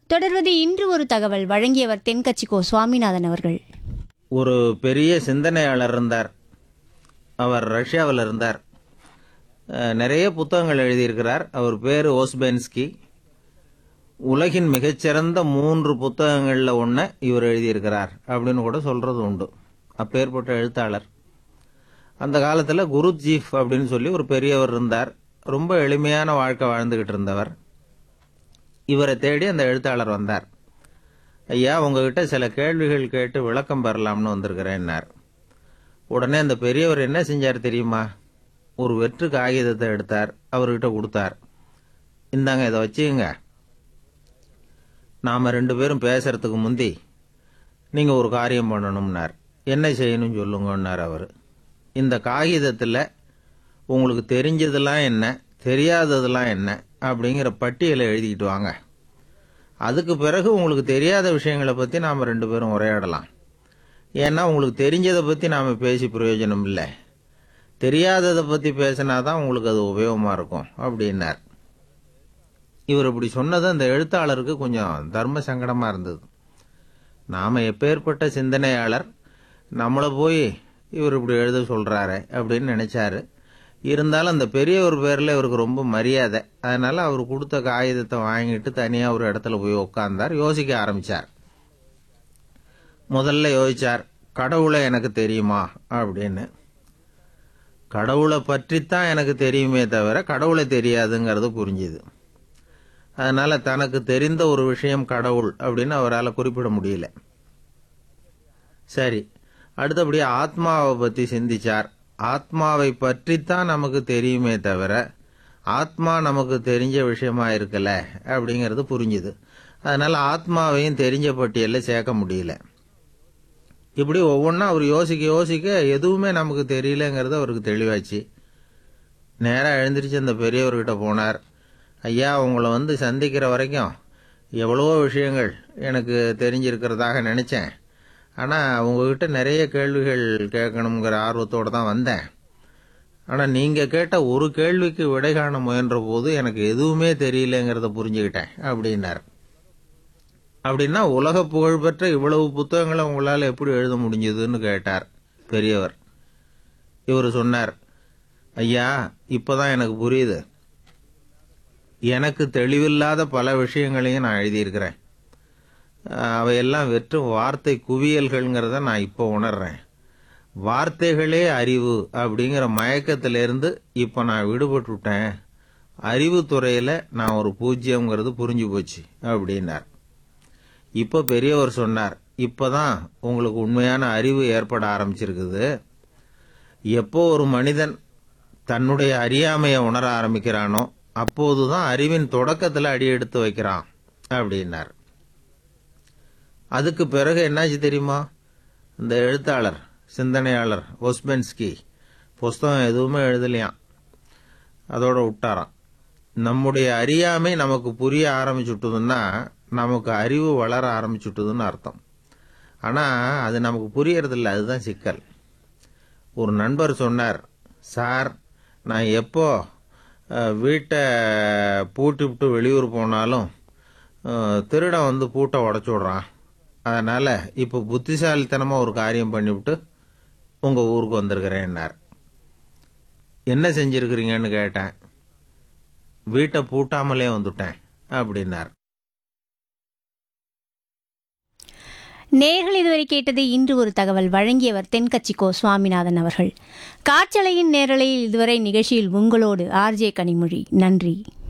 தொடர்வது இன்று ஒரு தகவல் வழங்கியவர் தென்கட்சி கோ சுவாமிநாதன் அவர்கள் ஒரு பெரிய சிந்தனையாளர் இருந்தார் அவர் ரஷ்யாவில் இருந்தார் அஹ், நிறைய புத்தகங்கள் எழுதியிருக்கிறார் அவர் பேர் ஓஸ்பென்ஸ்கி உலகின் மிகச்சிறந்த மூன்று புத்தகங்களில் ஒன்றை இவர் எழுதியிருக்கிறார் அப்படின்னு கூட சொல்றது உண்டு அப்பேற்பட்ட எழுத்தாளர் அந்த காலத்தில் குருஜீஃப் அப்படின்னு சொல்லி ஒரு பெரியவர் இருந்தார் ரொம்ப எளிமையான வாழ்க்கை வாழ்ந்துகிட்டு இருந்தவர் இவரை தேடி அந்த எழுத்தாளர் வந்தார் ஐயா உங்ககிட்ட சில கேள்விகள் கேட்டு விளக்கம் பெறலாம்னு வந்திருக்கிறேன்னார் உடனே அந்த பெரியவர் என்ன செஞ்சார் தெரியுமா ஒரு வெற்று காகிதத்தை எடுத்தார் அவர்கிட்ட கொடுத்தார் இந்தாங்க இதை வச்சுக்கங்க நாம ரெண்டு பேரும் பேசுறதுக்கு முந்தி நீங்க ஒரு காரியம் பண்ணணும்னார் என்ன செய்யணும் சொல்லுங்கன்னார் அவர் இந்த காகிதத்தில் உங்களுக்கு தெரிஞ்சதெல்லாம் என்ன தெரியாததெல்லாம் என்ன அப்படிங்கிற பட்டியலை எழுதிக்கிட்டு வாங்க அதுக்கு பிறகு உங்களுக்கு தெரியாத விஷயங்களை பற்றி நாம் ரெண்டு பேரும் உரையாடலாம் ஏன்னா உங்களுக்கு தெரிஞ்சதை பற்றி நாம் பேசி பிரயோஜனம் இல்லை தெரியாததை பற்றி பேசினா தான் உங்களுக்கு அது உபயோகமாக இருக்கும் அப்படின்னார் இவர் இப்படி சொன்னது அந்த எழுத்தாளருக்கு கொஞ்சம் தர்ம சங்கடமாக இருந்தது நாம் எப்பேற்பட்ட சிந்தனையாளர் நம்மளை போய் இவர் இப்படி எழுத சொல்கிறாரு அப்படின்னு நினைச்சாரு இருந்தாலும் அந்த பெரியவர் பேரில் இவருக்கு ரொம்ப மரியாதை அதனால அவர் கொடுத்த காகிதத்தை வாங்கிட்டு தனியாக ஒரு இடத்துல போய் உட்கார்ந்தார் யோசிக்க ஆரம்பிச்சார் முதல்ல யோசிச்சார் கடவுளை எனக்கு தெரியுமா அப்படின்னு கடவுளை பற்றித்தான் எனக்கு தெரியுமே தவிர கடவுளை தெரியாதுங்கிறது புரிஞ்சுது அதனால தனக்கு தெரிந்த ஒரு விஷயம் கடவுள் அப்படின்னு அவரால் குறிப்பிட முடியல சரி அடுத்தபடி ஆத்மாவை பற்றி சிந்திச்சார் ஆத்மாவை பற்றித்தான் நமக்கு தெரியுமே தவிர ஆத்மா நமக்கு தெரிஞ்ச விஷயமா இருக்கல அப்படிங்கிறது புரிஞ்சுது அதனால ஆத்மாவையும் தெரிஞ்ச பட்டியலில் சேர்க்க முடியல இப்படி ஒவ்வொன்றா அவர் யோசிக்க யோசிக்க எதுவுமே நமக்கு தெரியலங்கிறது அவருக்கு தெளிவாச்சு நேராக எழுந்திரிச்சு அந்த பெரியவர்கிட்ட போனார் ஐயா உங்களை வந்து சந்திக்கிற வரைக்கும் எவ்வளவோ விஷயங்கள் எனக்கு தெரிஞ்சிருக்கிறதாக நினச்சேன் ஆனால் உங்ககிட்ட நிறைய கேள்விகள் கேட்கணுங்கிற ஆர்வத்தோடு தான் வந்தேன் ஆனால் நீங்கள் கேட்ட ஒரு கேள்விக்கு விடை காண முயன்ற போது எனக்கு எதுவுமே தெரியலங்கிறத புரிஞ்சுக்கிட்டேன் அப்படின்னார் அப்படின்னா உலக புகழ்பெற்ற இவ்வளவு புத்தகங்களை உங்களால் எப்படி எழுத முடிஞ்சதுன்னு கேட்டார் பெரியவர் இவர் சொன்னார் ஐயா இப்போதான் எனக்கு புரியுது எனக்கு தெளிவில்லாத பல விஷயங்களையும் நான் எழுதியிருக்கிறேன் அஹ் அவையெல்லாம் வெற்றும் வார்த்தை குவியல்கள்ங்கிறத நான் இப்போ உணர்றேன் வார்த்தைகளே அறிவு அப்படிங்கிற மயக்கத்திலிருந்து இப்போ நான் விடுபட்டுட்டேன் அறிவுத்துறையில் நான் ஒரு பூஜ்யங்கிறது புரிஞ்சு போச்சு அப்படின்னார் இப்போ பெரியவர் சொன்னார் இப்போதான் உங்களுக்கு உண்மையான அறிவு ஏற்பட ஆரம்பிச்சிருக்குது எப்போ ஒரு மனிதன் தன்னுடைய அறியாமையை உணர ஆரம்பிக்கிறானோ அப்போதுதான் அறிவின் தொடக்கத்தில் அடி எடுத்து வைக்கிறான் அப்படின்னார் அதுக்கு பிறகு என்னாச்சு தெரியுமா இந்த எழுத்தாளர் சிந்தனையாளர் ஒஸ்பென்ஸ்கி புஸ்தகம் எதுவுமே எழுதலையாம் அதோட விட்டாராம் நம்முடைய அறியாமை நமக்கு புரிய ஆரம்பிச்சுட்டுதுன்னா நமக்கு அறிவு வளர ஆரம்பிச்சுட்டுதுன்னு அர்த்தம் ஆனால் அது நமக்கு புரியறதில்ல அதுதான் சிக்கல் ஒரு நண்பர் சொன்னார் சார் நான் எப்போ அஹ், வீட்டை பூட்டி விட்டு வெளியூர் போனாலும் அஹ், திருடன் வந்து பூட்டை உடச்சி விட்றான் அதனால் இப்போ புத்திசாலித்தனமாக ஒரு காரியம் பண்ணிவிட்டு உங்கள் ஊருக்கு வந்திருக்கிறேன்னார் என்ன செஞ்சிருக்கிறீங்கன்னு கேட்டேன் வீட்டை பூட்டாமலே வந்துட்டேன் அப்படின்னார் நேர்கள் இதுவரை கேட்டது இன்று ஒரு தகவல் வழங்கியவர் தென்கட்சி கோ சுவாமிநாதன் அவர்கள் காற்றலையின் நேரலையில் இதுவரை நிகழ்ச்சியில் உங்களோடு ஆர்ஜே கனிமொழி நன்றி